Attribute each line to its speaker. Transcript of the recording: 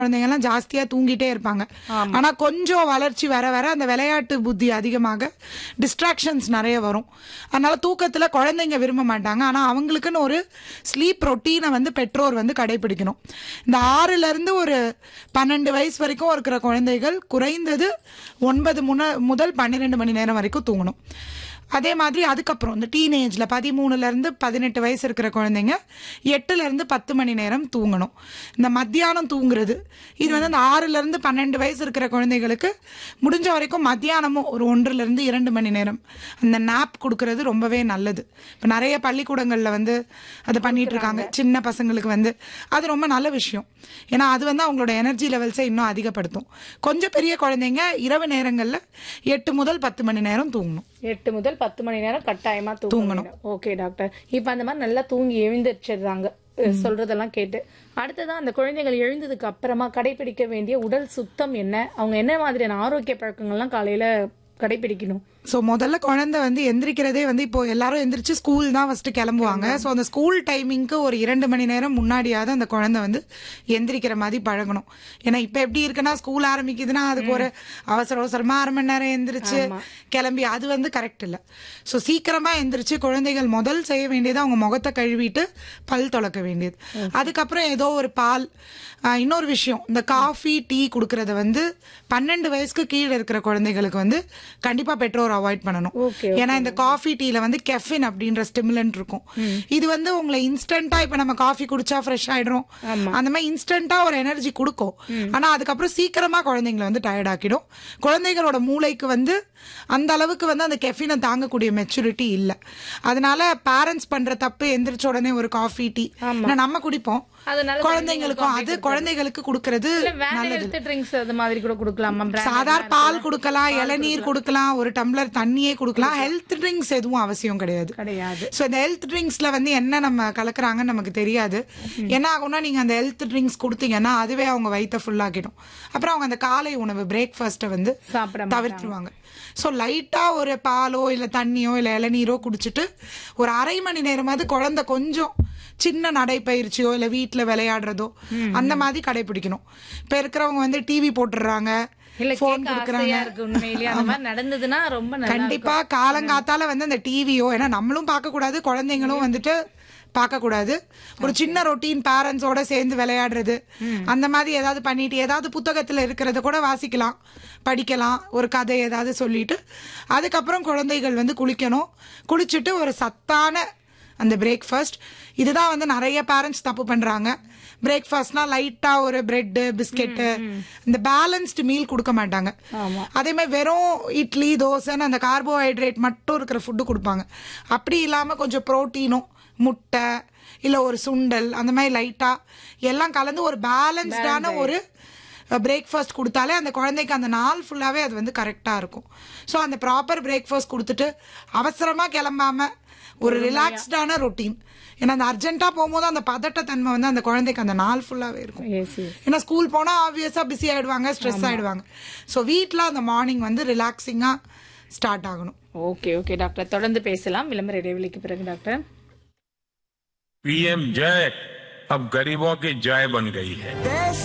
Speaker 1: குழந்தைங்கலாம் ஜாஸ்தியா தூங்கிட்டே இருப்பாங்க ஆனா கொஞ்சம் வளர்ச்சி வர வர அந்த விளையாட்டு புத்தி அதிகமாக டிஸ்ட்ராக்ஷன்ஸ் நிறைய வரும் அதனால தூக்கத்துல குழந்தைங்க விரும்ப மாட்டாங்க ஆனா அவங்களுக்குன்னு ஒரு ஸ்லீப் ரொட்டீனை வந்து பெற்றோர் வந்து கடைபிடிக்கணும் இந்த ஆறுல இருந்து ஒரு பன்னெண்டு வயசு வரைக்கும் இருக்கிற குழந்தைகள் குறைந்தது ஒன்பது முன முதல் பன்னிரெண்டு மணி நேரம் வரைக்கும் தூங்கணும் அதே மாதிரி அதுக்கப்புறம் இந்த டீனேஜ்ல பதிமூணுல இருந்து பதினெட்டு வயசு இருக்கிற குழந்தைங்க எட்டுல இருந்து பத்து மணி நேரம் தூங்கணும் இந்த மத்தியானம் தூங்குறது இது வந்து அந்த ஆறுல இருந்து பன்னெண்டு வயசு இருக்கிற குழந்தைகளுக்கு முடிஞ்ச வரைக்கும் மத்தியானமும் ஒரு ஒன்றுல இருந்து இரண்டு மணி நேரம் அந்த நாப் கொடுக்கறது ரொம்பவே நல்லது இப்போ நிறைய பள்ளிக்கூடங்கள்ல வந்து அதை பண்ணிட்டு இருக்காங்க சின்ன பசங்களுக்கு வந்து அது ரொம்ப நல்ல விஷயம் ஏன்னா அது வந்து அவங்களோட எனர்ஜி லெவல்ஸை இன்னும் அதிகப்படுத்தும் கொஞ்சம் பெரிய குழந்தைங்க இரவு நேரங்கள்ல எட்டு முதல் பத்து மணி நேரம் தூங்கணும்
Speaker 2: எட்டு முதல் பத்து மணி நேரம் கட்டாயமா தூங்கணும் ஓகே டாக்டர் இப்ப அந்த மாதிரி நல்லா தூங்கி எழுந்திரிச்சிடுறாங்க அஹ் சொல்றதெல்லாம் கேட்டு அடுத்ததான் அந்த குழந்தைகள் எழுந்ததுக்கு அப்புறமா கடைபிடிக்க வேண்டிய உடல் சுத்தம் என்ன அவங்க என்ன மாதிரியான ஆரோக்கிய பழக்கங்கள்லாம் காலையில கடைபிடிக்கணும்
Speaker 1: ஸோ முதல்ல குழந்தை வந்து எந்திரிக்கிறதே வந்து இப்போ எல்லாரும் எந்திரிச்சு ஸ்கூல் தான் ஃபர்ஸ்ட் கிளம்புவாங்க ஸோ அந்த ஸ்கூல் டைமிங்க்கு ஒரு இரண்டு மணி நேரம் முன்னாடியாவது அந்த குழந்தை வந்து எந்திரிக்கிற மாதிரி பழகணும் ஏன்னா இப்போ எப்படி இருக்குன்னா ஸ்கூல் ஆரம்பிக்குதுன்னா அதுக்கு ஒரு அவசர அவசரமா அரை மணி நேரம் எந்திரிச்சு கிளம்பி அது வந்து கரெக்ட் இல்லை ஸோ சீக்கிரமா எந்திரிச்சு குழந்தைகள் முதல் செய்ய வேண்டியது அவங்க முகத்தை கழுவிட்டு பல் துளக்க வேண்டியது அதுக்கப்புறம் ஏதோ ஒரு பால் ஆஹ், இன்னொரு விஷயம் இந்த காஃபி டீ கொடுக்கறத வந்து பன்னெண்டு வயசுக்கு கீழே இருக்கிற குழந்தைகளுக்கு வந்து கண்டிப்பா பெற்றோர் அவாய்ட் பண்ணணும்
Speaker 2: Okay,
Speaker 1: ஏன்னா இந்த காஃபி டீல வந்து கெஃபின் அப்படின்ற ஸ்டிமுலன்ட் இருக்கும் இது வந்து உங்களை இன்ஸ்டன்டா இப்ப நம்ம காஃபி குடிச்சா ஃப்ரெஷ் ஆயிடும் அந்த மாதிரி இன்ஸ்டன்டா ஒரு எனர்ஜி கொடுக்கும் ஆனா அதுக்கப்புறம் சீக்கிரமா குழந்தைங்களை வந்து டயர்ட் ஆக்கிடும் குழந்தைகளோட மூளைக்கு வந்து அந்த அளவுக்கு வந்து அந்த கெஃபினை தாங்கக்கூடிய மெச்சூரிட்டி இல்ல அதனால பேரண்ட்ஸ் பண்ற தப்பு எந்திரிச்ச உடனே ஒரு காஃபி டீ நம்ம குடிப்போம்
Speaker 2: அதனால
Speaker 1: குழந்தைங்களுக்கும் அது குழந்தைகளுக்கு கொடுக்கறது
Speaker 2: இல்ல வேற ஹெல்த் ட்ரிங்க்ஸ் அது மாதிரி கூட கொடுக்கலாமா brand
Speaker 1: சாதாரண பால் கொடுக்கலாம் இளநீர் கொடுக்கலாம் ஒரு டம்ளர் தண்ணியே கொடுக்கலாம் ஹெல்த் ட்ரிங்க்ஸ் எதுவும் அவசியம் கிடையாது
Speaker 2: கிடையாது
Speaker 1: ஸோ இந்த ஹெல்த் ட்ரிங்க்ஸ்ல வந்து என்ன நம்ம கலக்குறாங்கன்னு நமக்கு தெரியாது என்ன ஆகும்னா நீங்க அந்த ஹெல்த் ட்ரிங்க்ஸ் கொடுத்தீங்கன்னா அதுவே அவங்க வயித்தை ஃபுல்லாக்கிடும் அப்புறம் அவங்க அந்த காலை உணவு பிரேக்ஃபாஸ்ட்டை வந்து
Speaker 2: சாப்பிட
Speaker 1: தவிர்த்துருவாங்க ஸோ லைட்டா ஒரு பாலோ இல்ல தண்ணியோ இல்ல இளநீரோ குடிச்சிட்டு ஒரு அரை மணி நேரமாவது குழந்தை கொஞ்சம் சின்ன நடைப்பயிற்சியோ இல்ல வீட்ல விளையாடுறதோ அந்த மாதிரி கடைபிடிக்கணும் இப்ப இருக்கிறவங்க வந்து டிவி போட்டுடுறாங்க
Speaker 2: இல்ல
Speaker 1: போன்
Speaker 2: கேட்க
Speaker 1: கொடுக்குறாங்க
Speaker 2: ஆசையா இருக்கு உண்மையிலேயே அந்த மாதிரி நடந்ததுன்னா ரொம்ப நல்லா
Speaker 1: கண்டிப்பா காலங்காத்தால வந்து அந்த டிவியோ ஏன்னா நம்மளும் பார்க்க கூடாது குழந்தைங்களும் வந்துட்டு பார்க்க கூடாது ஒரு சின்ன ரொட்டீன் பேரண்ட்ஸோட சேர்ந்து விளையாடுறது அந்த மாதிரி ஏதாவது பண்ணிட்டு ஏதாவது புத்தகத்துல இருக்கிறத கூட வாசிக்கலாம் படிக்கலாம் ஒரு கதை ஏதாவது சொல்லிட்டு அதுக்கப்புறம் குழந்தைகள் வந்து குளிக்கணும் குளிச்சுட்டு ஒரு சத்தான அந்த பிரேக்ஃபாஸ்ட் இதுதான் வந்து நிறைய பேரண்ட்ஸ் தப்பு பண்றாங்க பிரேக்ஃபாஸ்ட்னா லைட்டா ஒரு பிரெட் பிஸ்கெட்டு இந்த பேலன்ஸ்டு மீல் கொடுக்க மாட்டாங்க அதே மாதிரி வெறும் இட்லி தோசைன்னு அந்த கார்போஹைட்ரேட் மட்டும் இருக்கிற ஃபுட்டு கொடுப்பாங்க அப்படி இல்லாம கொஞ்சம் புரோட்டீனும் முட்டை இல்ல ஒரு சுண்டல் அந்த மாதிரி லைட்டா எல்லாம் கலந்து ஒரு பேலன்ஸ்டான ஒரு பிரேக்ஃபாஸ்ட் கொடுத்தாலே அந்த குழந்தைக்கு அந்த நாள் ஃபுல்லாவே அது வந்து கரெக்டா இருக்கும் ஸோ அந்த ப்ராப்பர் பிரேக்ஃபாஸ்ட் கொடுத்துட்டு அவசரமா கிளம்பாம ஒரு ரிலாக்ஸ்டான ரொட்டீன் ஏன்னா அந்த அர்ஜென்ட்டா போகும்போது அந்த பதட்டத்தன்மை வந்து அந்த குழந்தைக்கு அந்த நாள் ஃபுல்லாவே இருக்கும்
Speaker 2: எஸ் எஸ்
Speaker 1: ஏன்னா ஸ்கூல் போனா ஆப்வியஸா பிஸி ஆயிடுவாங்க ஸ்ட்ரெஸ் ஆயிடுவாங்க ஸோ வீட்டில் அந்த மார்னிங் வந்து ரிலாக்ஸிங்கா ஸ்டார்ட் ஆகணும்
Speaker 2: ஓகே ஓகே டாக்டர் தொடர்ந்து பேசலாம் விளம்பர இடைவெளிக்கு பிறகு டாக்டர்
Speaker 3: पीएम जय अब गरीबों की जय बन गई है